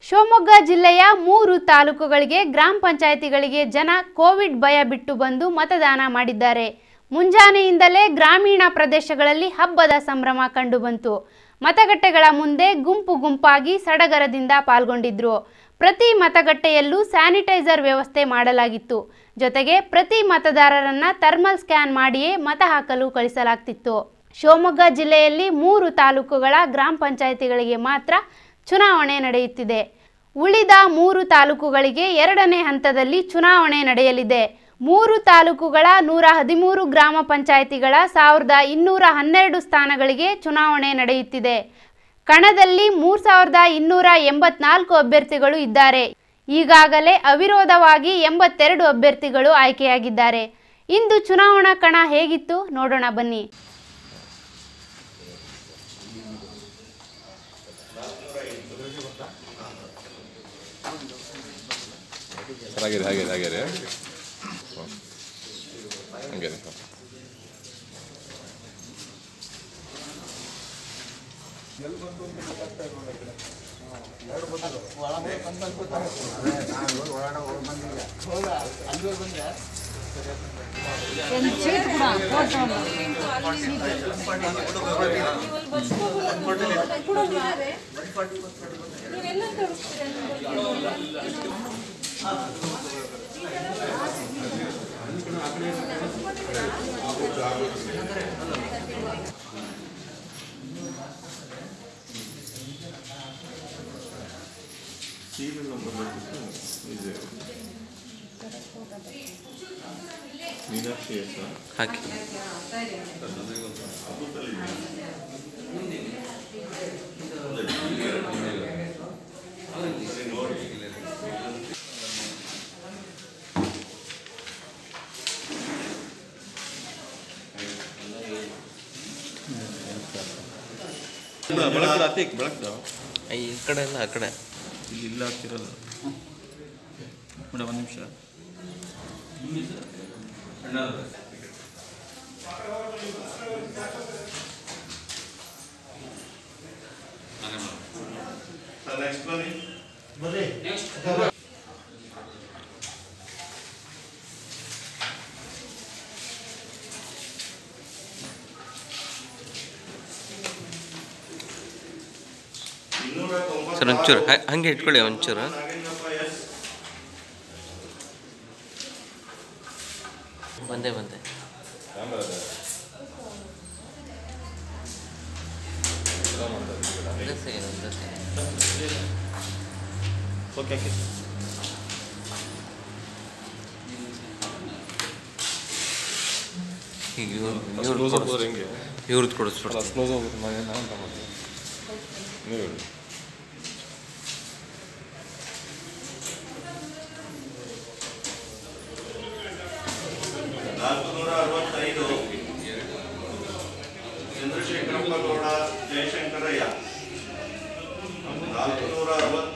ಶಿವಮೊಗ್ಗ ಜಿಲ್ಲೆಯ ಮೂರು ತಾಲೂಕುಗಳಿಗೆ ಗ್ರಾಮ ಪಂಚಾಯಿತಿಗಳಿಗೆ ಜನ ಕೋವಿಡ್ ಭಯ ಬಿಟ್ಟು ಬಂದು ಮತದಾನ ಮಾಡಿದ್ದಾರೆ ಮುಂಜಾನೆಯಿಂದಲೇ ಗ್ರಾಮೀಣ ಪ್ರದೇಶಗಳಲ್ಲಿ ಹಬ್ಬದ ಸಂಭ್ರಮ ಕಂಡುಬಂತು ಮತಗಟ್ಟೆಗಳ ಮುಂದೆ ಗುಂಪು ಗುಂಪಾಗಿ ಸಡಗರದಿಂದ ಪಾಲ್ಗೊಂಡಿದ್ರು ಪ್ರತಿ ಮತಗಟ್ಟೆಯಲ್ಲೂ ಸ್ಯಾನಿಟೈಸರ್ ವ್ಯವಸ್ಥೆ ಮಾಡಲಾಗಿತ್ತು ಜೊತೆಗೆ ಪ್ರತಿ ಮತದಾರರನ್ನ ಥರ್ಮಲ್ ಸ್ಕ್ಯಾನ್ ಮಾಡಿಯೇ ಮತ ಹಾಕಲು ಕಳಿಸಲಾಗ್ತಿತ್ತು ಶಿವಮೊಗ್ಗ ಜಿಲ್ಲೆಯಲ್ಲಿ ಮೂರು ತಾಲೂಕುಗಳ ಗ್ರಾಮ ಪಂಚಾಯಿತಿಗಳಿಗೆ ಮಾತ್ರ ಚುನಾವಣೆ ನಡೆಯುತ್ತಿದೆ ಉಳಿದ ಮೂರು ತಾಲೂಕುಗಳಿಗೆ ಎರಡನೇ ಹಂತದಲ್ಲಿ ಚುನಾವಣೆ ನಡೆಯಲಿದೆ ಮೂರು ತಾಲೂಕುಗಳ ನೂರ ಹದಿಮೂರು ಗ್ರಾಮ ಪಂಚಾಯಿತಿಗಳ ಸಾವಿರದ ಇನ್ನೂರ ಹನ್ನೆರಡು ಸ್ಥಾನಗಳಿಗೆ ಚುನಾವಣೆ ನಡೆಯುತ್ತಿದೆ ಕಣದಲ್ಲಿ ಮೂರು ಸಾವಿರದ ಇನ್ನೂರ ಎಂಬತ್ನಾಲ್ಕು ಅಭ್ಯರ್ಥಿಗಳು ಇದ್ದಾರೆ ಈಗಾಗಲೇ ಅವಿರೋಧವಾಗಿ ಎಂಬತ್ತೆರಡು ಅಭ್ಯರ್ಥಿಗಳು ಆಯ್ಕೆಯಾಗಿದ್ದಾರೆ ಇಂದು ಚುನಾವಣಾ ಕಣ ಹೇಗಿತ್ತು ನೋಡೋಣ ಬನ್ನಿ ಸರ್ ಹಾಗಿದೆ ಹಾಗಿದೆ ಹಾಗಿದೆ ಹಂಗೆ ಮೀನಾಕ್ಷಿ ಹೆಸರು ಹಾಕಿ ಬೆಳಕು ಹತ್ತಿಕ್ ಬೆಳಕು ಈ ಕಡೆ ಎಲ್ಲ ಆ ಕಡೆ ಇಲ್ಲಿ ಇಲ್ಲ ಆಗ್ತಿರಲ್ಲ ಮೇಡಮ್ ಒಂದು ನಿಮಿಷ ಸರ್ ಒಂಚೂರು ಹ- ಹಂಗೆ ಇಟ್ಕೊಳ್ಳಿ ಒಂಚೂರು ಬಂದೆ ಬಂದೆ ಒಂದೇ ಸೆಕೆಂಡ್ ಒಂದೇ ಸೆಕೆಂಡ್ ಓಕೆ ಓಕೆ ಈಗ ಇವ್ರು ಕ್ಲೋಸ್ ಅಪ್ ಇವ್ರದ್ದು ಹೋದ್ರೆ ಹೆಂಗೆ ಇವ್ರದ್ದು ಕೊಡಿಸ್ಬಿಡ್ತೀನಿ ಕ್ಲೋಸ್ ಆಗುತ್ತೆ ನಾನು ನಾನು ತಗೊಂಡು ನೀವು ಹೇಳಿ ನಾಲ್ಕುನೂರ ಅರವತ್ತೈದು ಚಂದ್ರಶೇಖರಪ್ಪ ಗೌಡ ಜಯಶಂಕರಯ್ಯ ನಾಲ್ಕುನೂರ ಅರವತ್ತ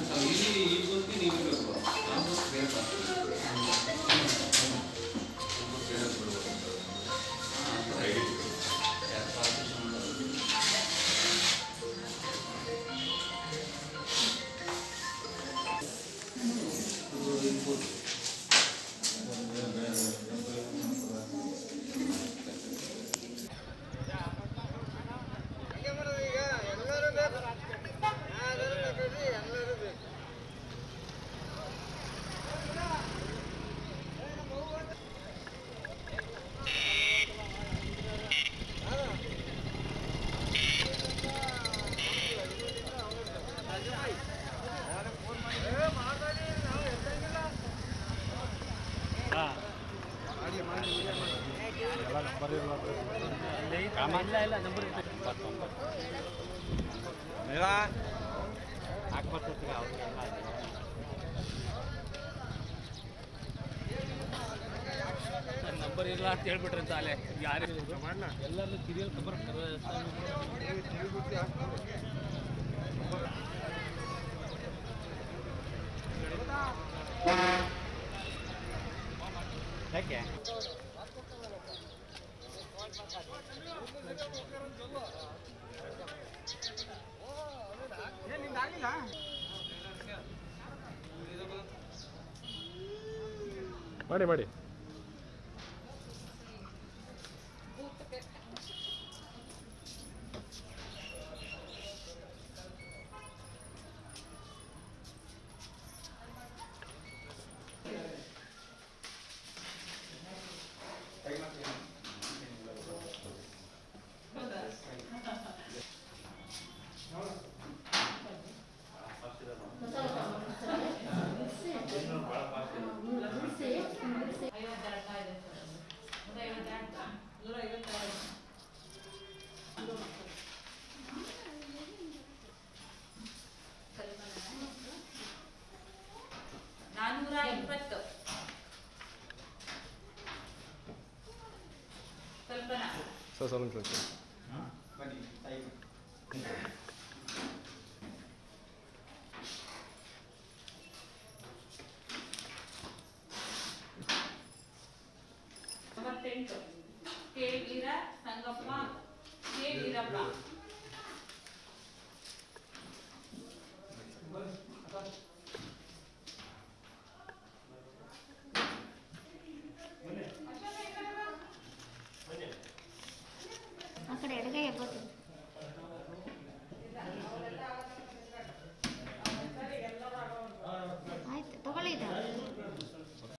ನಂಬರ್ ಇಲ್ಲ ಅಂತ ಹೇಳ್ಬಿಟ್ರೆ ಅಂತ ಅಲ್ಲೇ ಯಾರು ಎಲ್ಲರೂ ಕಿರಿಯಲ್ ಖಬರ್ ಯಾಕೆ ಮಾಡಿ ಮಾಡಿ ನಾನ್ನೂರ ಇಪ್ಪತ್ತು ಕಲ್ಪನಾ ಸರ್ ಸರ್ ಒಂದು ಸರ್ ಮೂವತ್ತೆಂಟು ಕೆ ವೀರ ಸಂಗಪ್ಪ ಕೆ ವೀರಪ್ಪ